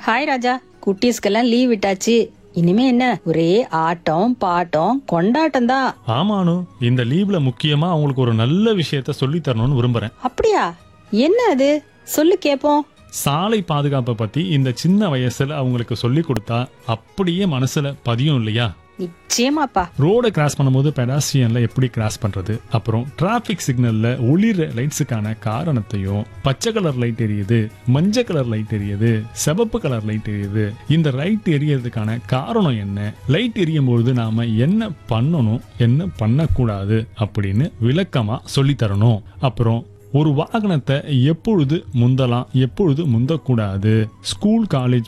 hi ராஜா குட்டீஸ்க்கெல்லாம் leave விட்டாச்சு இனிமே என்ன ஒரே ஆட்டம் பாட்டம் கொண்டாட்டம் தான் ஆமானு இந்த லீவ்ல முக்கியமா அவங்களுக்கு ஒரு நல்ல விஷயத்த சொல்லி தரணும்னு விரும்புறேன் அப்படியா என்ன அது சொல்லு கேப்போம் சாலை பாதுகாப்பை பத்தி இந்த சின்ன வயசுல அவங்களுக்கு சொல்லி கொடுத்தா அப்படியே மனசுல பதியும் இல்லையா நிச்சயமாப்பா ரோடை கிராஸ் பண்ணும்போது பெடாஸ்ட்ரியன்ல எப்படி கிராஸ் பண்றது அப்புறம் டிராஃபிக் சிக்னல்ல ஒளிர லைட்ஸுக்கான காரணத்தையும் பச்சை கலர் லைட் எரியுது மஞ்சள் கலர் லைட் எரியுது சிவப்பு கலர் லைட் எரியுது இந்த லைட் எரியறதுக்கான காரணம் என்ன லைட் எரியும் பொழுது நாம என்ன பண்ணணும் என்ன பண்ணக்கூடாது அப்படின்னு விளக்கமா சொல்லி தரணும் அப்புறம் ஒரு வாகனத்தை எப்பொழுது முந்தலாம் எப்பொழுது முந்தக்கூடாது ஸ்கூல் காலேஜ்